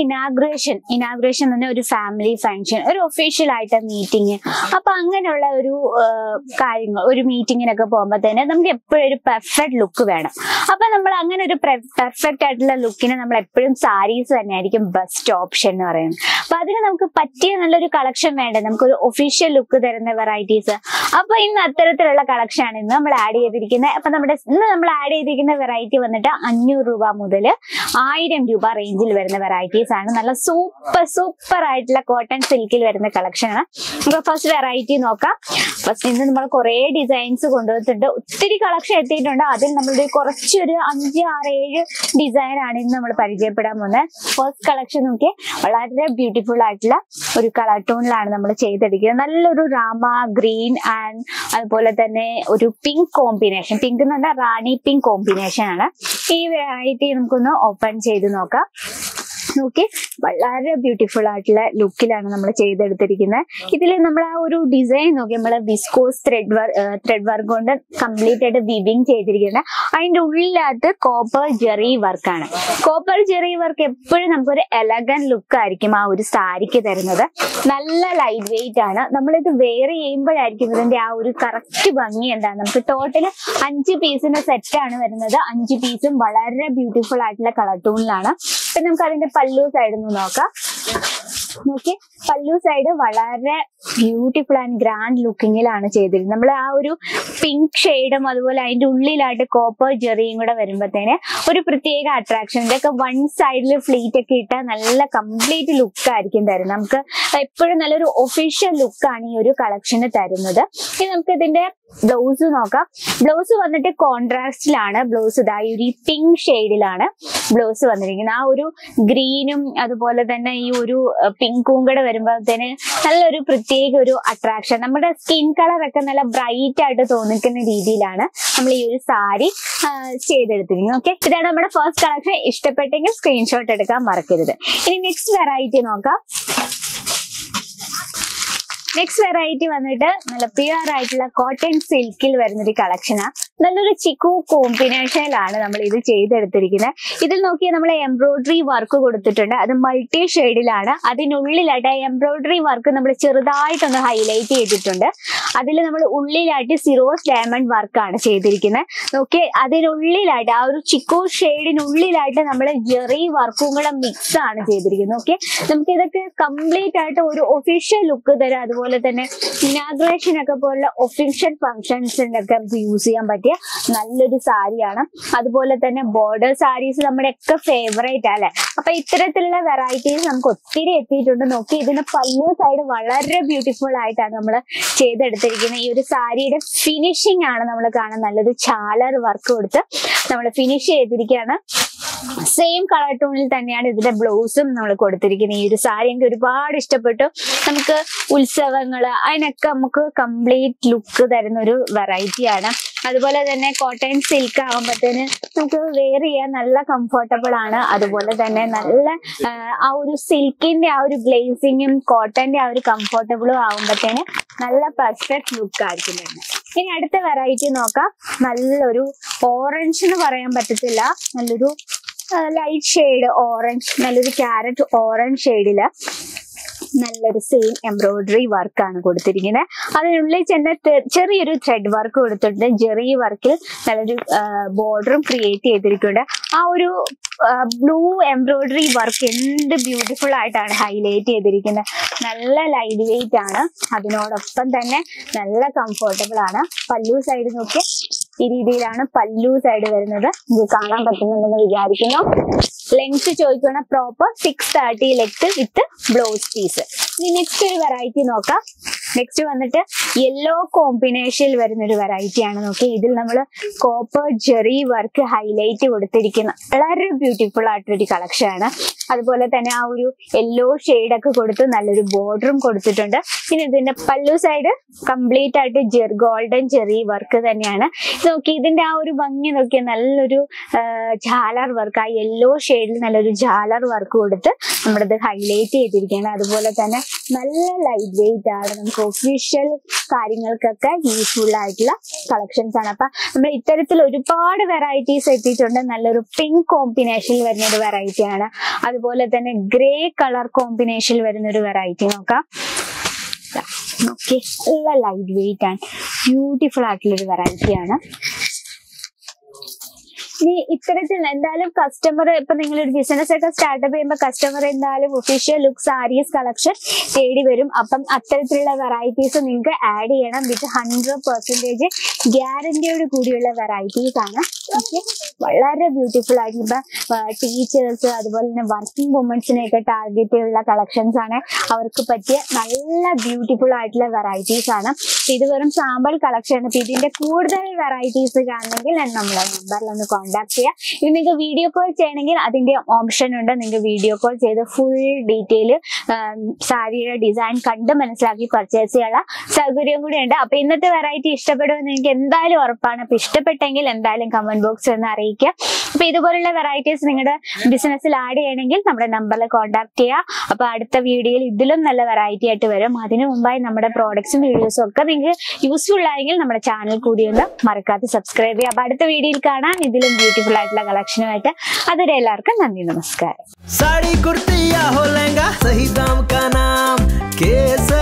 inauguration inauguration തന്നെ ഒരു family function ഒരു ഒഫീഷ്യൽ ആയിട്ട് മീറ്റിംഗ് അപ്പൊ അങ്ങനെയുള്ള ഒരു ആ, കാര്യങ്ങൾ ഒരു മീറ്റിങ്ങിനൊക്കെ പോകുമ്പോൾ തന്നെ നമുക്ക് എപ്പോഴും ഒരു പെർഫെക്റ്റ് ലുക്ക് വേണം അപ്പൊ നമ്മൾ അങ്ങനെ ഒരു പെർഫെക്റ്റ് ആയിട്ടുള്ള ലുക്കിന് നമ്മൾ എപ്പോഴും സാരീസ് തന്നെയായിരിക്കും ബെസ്റ്റ് ഓപ്ഷൻ എന്ന് പറയുന്നത് അപ്പൊ അതിന് നമുക്ക് പറ്റിയ നല്ലൊരു കളക്ഷൻ വേണ്ടേ നമുക്കൊരു ഒഫീഷ്യൽ ലുക്ക് തരുന്ന വെറൈറ്റീസ് അപ്പൊ ഇന്ന് അത്തരത്തിലുള്ള കളക്ഷൻ ആണ് ഇന്ന് നമ്മൾ ആഡ് ചെയ്തിരിക്കുന്നത് അപ്പൊ നമ്മുടെ ഇന്ന് നമ്മൾ ആഡ് ചെയ്തിരിക്കുന്ന വെറൈറ്റി വന്നിട്ട് അഞ്ഞൂറ് രൂപ മുതൽ ആയിരം രൂപ റേഞ്ചിൽ വരുന്ന വെറൈറ്റീസ് ആണ് നല്ല സൂപ്പർ സൂപ്പർ ആയിട്ടുള്ള കോട്ടൺ സിൽക്കിൽ വരുന്ന കളക്ഷൻ ആണ് നമുക്ക് ഫസ്റ്റ് വെറൈറ്റി നോക്കാം ഫസ്റ്റ് ഇന്ന് നമ്മൾ കുറെ ഡിസൈൻസ് കൊണ്ടുവന്നിട്ടുണ്ട് ഒത്തിരി കളക്ഷൻ എത്തിയിട്ടുണ്ട് അതിൽ നമ്മളുടെ കുറച്ചൊരു അഞ്ച് ആറ് ഏഴ് ഡിസൈൻ ആണ് ഇന്ന് നമ്മൾ പരിചയപ്പെടാൻ പോകുന്നത് ഫസ്റ്റ് കളക്ഷൻ നോക്കിയേ വളരെ ബ്യൂട്ടിഫുൾ ആയിട്ടുള്ള ഒരു കളർ ടോണിലാണ് നമ്മൾ ചെയ്തെടുക്കുന്നത് നല്ലൊരു രാമ ഗ്രീൻ ആൻഡ് അതുപോലെ തന്നെ ഒരു പിങ്ക് കോമ്പിനേഷൻ പിങ്ക് എന്ന് പറഞ്ഞാൽ റാണി പിങ്ക് കോമ്പിനേഷൻ ആണ് ഈ വെറൈറ്റി നമുക്കൊന്ന് ഓപ്പൺ ചെയ്ത് നോക്കാം നോക്കി വളരെ ബ്യൂട്ടിഫുൾ ആയിട്ടുള്ള ലുക്കിലാണ് നമ്മൾ ചെയ്തെടുത്തിരിക്കുന്നത് ഇതിൽ നമ്മൾ ആ ഒരു ഡിസൈൻ നോക്കി നമ്മൾ viscose thread work thread work കൊണ്ട് കംപ്ലീറ്റ് ആയിട്ട് വിബിങ് ചെയ്തിരിക്കുന്നത് അതിന്റെ ഉള്ളിലകത്ത് കോപ്പർ ജെറി വർക്കാണ് കോപ്പർ ജെറി വർക്ക് എപ്പോഴും നമുക്കൊരു എലഗൻ ലുക്ക് ആയിരിക്കും ആ ഒരു സാരിക്ക് തരുന്നത് നല്ല ലൈറ്റ് വെയിറ്റ് ആണ് നമ്മളിത് വെയർ ചെയ്യുമ്പോഴായിരിക്കും ഇതിന്റെ ആ ഒരു കറക്റ്റ് ഭംഗി എന്താണ് നമുക്ക് ടോട്ടൽ അഞ്ച് പീസിന്റെ സെറ്റ് ആണ് വരുന്നത് അഞ്ച് പീസും വളരെ ബ്യൂട്ടിഫുൾ ആയിട്ടുള്ള കളർ ടൂണിലാണ് ഇപ്പൊ നമുക്ക് അതിന്റെ പല്ലു സൈഡ് ഒന്ന് നോക്കാം നോക്കി പല്ലു സൈഡ് വളരെ ബ്യൂട്ടിഫുൾ ആൻഡ് ഗ്രാൻഡ് ലുക്കിങ്ങിലാണ് ചെയ്തിരുന്നത് നമ്മൾ ആ ഒരു പിങ്ക് ഷെയ്ഡും അതുപോലെ അതിന്റെ ഉള്ളിലായിട്ട് കോപ്പർ ജെറിയും കൂടെ വരുമ്പോഴത്തേന് ഒരു പ്രത്യേക അട്രാക്ഷൻ ഇതൊക്കെ വൺ സൈഡിൽ ഫ്ലീറ്റ് ഒക്കെ ഇട്ടാൽ നല്ല കംപ്ലീറ്റ് ലുക്ക് ആയിരിക്കും തരുന്നത് നമുക്ക് എപ്പോഴും നല്ലൊരു ഒഫീഷ്യൽ ലുക്കാണ് ഈ ഒരു കളക്ഷന് തരുന്നത് ഇനി നമുക്ക് ഇതിന്റെ ബ്ലൗസ് നോക്കാം ബ്ലൗസ് വന്നിട്ട് കോൺട്രാസ്റ്റിലാണ് ബ്ലൗസ് ഇതാ ഈ ഒരു പിങ്ക് ഷെയ്ഡിലാണ് ബ്ലൗസ് വന്നിരിക്കുന്നത് ആ ഒരു ഗ്രീനും അതുപോലെ തന്നെ ഈ ഒരു പിങ്കും കൂടെ വരുമ്പോഴത്തേന് നല്ലൊരു പ്രത്യേക ഒരു അട്രാക്ഷൻ നമ്മുടെ സ്കിൻ കളർ ഒക്കെ നല്ല ബ്രൈറ്റ് ആയിട്ട് തോന്നിക്കുന്ന രീതിയിലാണ് നമ്മൾ ഈ ഒരു സാരി ചെയ്തെടുത്തിരിക്കുന്നത് ഓക്കെ ഇതാണ് നമ്മുടെ ഫസ്റ്റ് കളക്ഷൻ ഇഷ്ടപ്പെട്ടെങ്കിൽ സ്ക്രീൻഷോട്ട് എടുക്കാൻ മറക്കരുത് ഇനി നെക്സ്റ്റ് വെറൈറ്റി നോക്കാം നെക്സ്റ്റ് വെറൈറ്റി വന്നിട്ട് നല്ല പ്യുവർ ആയിട്ടുള്ള കോട്ടൺ സിൽക്കിൽ വരുന്നൊരു കളക്ഷനാണ് നല്ലൊരു ചിക്കു കോമ്പിനേഷനിലാണ് നമ്മൾ ഇത് ചെയ്തെടുത്തിരിക്കുന്നത് ഇതിൽ നോക്കിയാൽ നമ്മൾ എംബ്രോയിഡറി വർക്ക് കൊടുത്തിട്ടുണ്ട് അത് മൾട്ടി ഷെയ്ഡിലാണ് അതിനുള്ളിലായിട്ട് എംബ്രോയിഡറി വർക്ക് നമ്മൾ ചെറുതായിട്ടൊന്ന് ഹൈലൈറ്റ് ചെയ്തിട്ടുണ്ട് അതിൽ നമ്മൾ ഉള്ളിലായിട്ട് സിറോസ് ഡയമണ്ട് വർക്കാണ് ചെയ്തിരിക്കുന്നത് നോക്കി അതിനുള്ളിലായിട്ട് ആ ഒരു ചിക്കു ഷെയ്ഡിനുള്ളിലായിട്ട് നമ്മൾ ജെറി വർക്കും കൂടെ മിക്സ് ആണ് ചെയ്തിരിക്കുന്നത് ഓക്കെ നമുക്ക് ഇതൊക്കെ കംപ്ലീറ്റ് ആയിട്ട് ഒരു ഒഫീഷ്യൽ ലുക്ക് തരാം അതുപോലെ തന്നെ ഇനാഗ്രേഷൻ ഒക്കെ പോലുള്ള ഒഫീഷ്യൽ ഫംഗ്ഷൻസിനൊക്കെ നമുക്ക് യൂസ് ചെയ്യാൻ പറ്റിയ നല്ലൊരു സാരിയാണ് അതുപോലെ തന്നെ ബോർഡർ സാരീസ് നമ്മുടെ ഒക്കെ ഫേവറേറ്റ് അല്ലെ അപ്പൊ ഇത്തരത്തിലുള്ള വെറൈറ്റീസ് നമുക്ക് ഒത്തിരി എത്തിയിട്ടുണ്ട് നോക്കി ഇതിന്റെ പല്ലു സൈഡ് വളരെ ബ്യൂട്ടിഫുൾ ആയിട്ടാണ് നമ്മൾ ചെയ്തെടുത്തിരിക്കുന്നത് ഈ ഒരു സാരിയുടെ ഫിനിഷിംഗ് ആണ് നമ്മൾ കാണാൻ നല്ലൊരു ചാലർ വർക്ക് കൊടുത്ത് നമ്മൾ ഫിനിഷ് ചെയ്തിരിക്കുകയാണ് സെയിം കളർ ടോണിൽ തന്നെയാണ് ഇതിന്റെ ബ്ലൗസും നമ്മൾ കൊടുത്തിരിക്കുന്നത് ഈ ഒരു സാരി എനിക്ക് ഒരുപാട് ഇഷ്ടപ്പെട്ടു നമുക്ക് ഉത്സവങ്ങള് അതിനൊക്കെ നമുക്ക് കംപ്ലീറ്റ് ലുക്ക് തരുന്ന ഒരു വെറൈറ്റിയാണ് അതുപോലെ തന്നെ കോട്ടൺ സിൽക്ക് ആകുമ്പോഴത്തേന് നമുക്ക് വെയർ ചെയ്യാൻ നല്ല കംഫർട്ടബിൾ ആണ് അതുപോലെ തന്നെ നല്ല ആ, ആ ഒരു സിൽക്കിന്റെ ആ ഒരു ഗ്ലേസിങ്ങും കോട്ടന്റെ ആ ഒരു കംഫർട്ടബിളും ആകുമ്പോഴത്തേന് നല്ല പെർഫെക്റ്റ് ലുക്ക് ആയിരിക്കും വരുന്നത് ഇനി അടുത്ത വെറൈറ്റി നോക്കാം നല്ലൊരു ഓറഞ്ച് എന്ന് പറയാൻ പറ്റത്തില്ല നല്ലൊരു ലൈറ്റ് ഷെയ്ഡ് ഓറഞ്ച് നല്ലൊരു ക്യാരറ്റ് ഓറഞ്ച് ഷെയ്ഡില് നല്ലൊരു സെയിം എംബ്രോയിഡറി വർക്കാണ് കൊടുത്തിരിക്കുന്നത് അതിനുള്ളിൽ ചെന്ന ചെറിയൊരു ത്രെഡ് വർക്ക് കൊടുത്തിട്ടുണ്ട് ജെറി വർക്കിൽ നല്ലൊരു ബോർഡറും ക്രിയേറ്റ് ചെയ്തിരിക്കുന്നുണ്ട് ആ ഒരു ബ്ലൂ എംബ്രോയിഡറി വർക്ക് എന്ത് ബ്യൂട്ടിഫുൾ ആയിട്ടാണ് ഹൈലൈറ്റ് ചെയ്തിരിക്കുന്നത് നല്ല ലൈറ്റ് വെയിറ്റ് ആണ് അതിനോടൊപ്പം തന്നെ നല്ല കംഫർട്ടബിൾ ആണ് പല്ലു സൈഡ് നോക്കി ഈ രീതിയിലാണ് പല്ലു സൈഡ് വരുന്നത് ഇത് കാണാൻ പറ്റുന്നുണ്ടെന്ന് വിചാരിക്കുന്നു ലെങ്ത് ചോദിക്കുന്ന proper six thirty length with blouse piece ഇനി നെക്സ്റ്റ് ഒരു വെറൈറ്റി നോക്കാം നെക്സ്റ്റ് വന്നിട്ട് യെല്ലോ കോമ്പിനേഷനിൽ വരുന്ന ഒരു വെറൈറ്റി ആണ് നോക്കി ഇതിൽ നമ്മൾ കോപ്പർ ജെറി വർക്ക് ഹൈലൈറ്റ് കൊടുത്തിരിക്കുന്ന വളരെ ബ്യൂട്ടിഫുൾ ആയിട്ടൊരു കളക്ഷൻ ആണ് അതുപോലെ തന്നെ ആ ഒരു യെല്ലോ ഒക്കെ കൊടുത്ത് നല്ലൊരു ബോർഡറും കൊടുത്തിട്ടുണ്ട് പിന്നെ ഇതിന്റെ പല്ലു സൈഡ് കംപ്ലീറ്റ് ആയിട്ട് ജെർ ഗോൾഡൻ ജെറി വർക്ക് തന്നെയാണ് നോക്കി ഇതിന്റെ ആ ഒരു ഭംഗി നോക്കിയാൽ നല്ലൊരു ജാലർ വർക്ക് ആ യെല്ലോ ഷെയ്ഡിൽ നല്ലൊരു ജാലർ വർക്ക് കൊടുത്ത് നമ്മളിത് ഹൈലൈറ്റ് ചെയ്തിരിക്കുകയാണ് അതുപോലെ തന്നെ നല്ല ലൈറ്റ് വെയിറ്റ് ആണ് നമുക്ക് ഒഫീഷ്യൽ കാര്യങ്ങൾക്കൊക്കെ യൂസ്ഫുൾ ആയിട്ടുള്ള കളക്ഷൻസ് ആണ് അപ്പൊ നമ്മൾ ഇത്തരത്തിൽ ഒരുപാട് വെറൈറ്റീസ് എത്തിയിട്ടുണ്ട് നല്ലൊരു പിങ്ക് കോമ്പിനേഷനിൽ വരുന്ന ഒരു വെറൈറ്റി ആണ് അതുപോലെ തന്നെ ഗ്രേ കളർ കോമ്പിനേഷനിൽ വരുന്ന ഒരു വെറൈറ്റി നോക്കാം ഓക്കെ നല്ല ലൈറ്റ് വെയിറ്റ് ആൻഡ് ബ്യൂട്ടിഫുൾ ആയിട്ടുള്ള ഒരു വെറൈറ്റി ആണ് ഇനി ഇത്തരത്തിൽ എന്തായാലും കസ്റ്റമർ ഇപ്പൊ നിങ്ങൾ ഒരു ബിസിനസ് ഒക്കെ സ്റ്റാർട്ടപ്പ് ചെയ്യുമ്പോൾ കസ്റ്റമർ എന്തായാലും ഒഫീഷ്യൽ ലുക്ക് സാരീസ് കളക്ഷൻ തേടി വരും അപ്പം അത്തരത്തിലുള്ള വെറൈറ്റീസ് നിങ്ങൾക്ക് ആഡ് ചെയ്യണം വിത്ത് ഹൺഡ്രഡ് പെർസെന്റേജ് ഗ്യാരണ്ടിയോട് കൂടിയുള്ള വെറൈറ്റീസ് ആണ് ഓക്കെ വളരെ ബ്യൂട്ടിഫുൾ ആയിട്ട് ഇപ്പൊ ടീച്ചേഴ്സ് അതുപോലെ തന്നെ വർക്കിംഗ് വുമൻസിനെ ഒക്കെ ടാർഗറ്റ് ചെയ്തുള്ള കളക്ഷൻസ് ആണ് അവർക്ക് പറ്റിയ നല്ല ബ്യൂട്ടിഫുൾ ആയിട്ടുള്ള വെറൈറ്റീസ് ആണ് ഇത് വെറും സാമ്പിൾ കളക്ഷൻ ആണ് ഇപ്പൊ ഇതിന്റെ കൂടുതൽ വെറൈറ്റീസ് കാണണമെങ്കിൽ ഞാൻ നമ്മളെ നമ്പറിൽ ഒന്ന് കോൺടാക്ട് ചെയ്യാം ഇത് നിങ്ങൾക്ക് വീഡിയോ കോൾ ചെയ്യണമെങ്കിൽ അതിന്റെ ഓപ്ഷൻ ഉണ്ട് നിങ്ങൾക്ക് വീഡിയോ കോൾ ചെയ്ത് ഫുൾ ഡീറ്റെയിൽ സാരിയുടെ ഡിസൈൻ കണ്ട് മനസ്സിലാക്കി പർച്ചേസ് ചെയ്യാനുള്ള സൗകര്യം കൂടി ഉണ്ട് അപ്പൊ ഇന്നത്തെ വെറൈറ്റി ഇഷ്ടപ്പെടുമെന്ന് എനിക്ക് എന്തായാലും ഉറപ്പാണ് അപ്പൊ ഇഷ്ടപ്പെട്ടെങ്കിൽ എന്തായാലും കമന്റ് ബോക്സിൽ ഒന്ന് അറിയിക്കുക അപ്പൊ ഇതുപോലുള്ള വെറൈറ്റീസ് നിങ്ങളുടെ ബിസിനസ്സിൽ ആഡ് ചെയ്യണമെങ്കിൽ നമ്മുടെ നമ്പറിൽ കോൺടാക്ട് ചെയ്യുക അപ്പൊ അടുത്ത വീഡിയോയിൽ ഇതിലും നല്ല വെറൈറ്റി ആയിട്ട് വരും അതിനു മുമ്പായി നമ്മുടെ പ്രോഡക്ട്സും വീഡിയോസും ഒക്കെ നിങ്ങൾക്ക് യൂസ്ഫുൾ ആയെങ്കിൽ നമ്മുടെ ചാനൽ കൂടി ഒന്ന് മറക്കാതെ സബ്സ്ക്രൈബ് ചെയ്യുക അപ്പൊ അടുത്ത വീഡിയോയിൽ കാണാം ഇതിലും ബ്യൂട്ടിഫുൾ ആയിട്ടുള്ള കളക്ഷനുമായിട്ട് അതുവരെ എല്ലാവർക്കും നന്ദി നമസ്കാരം साड़ी कुर्ती या हो लहंगा सही दाम का नाम केसर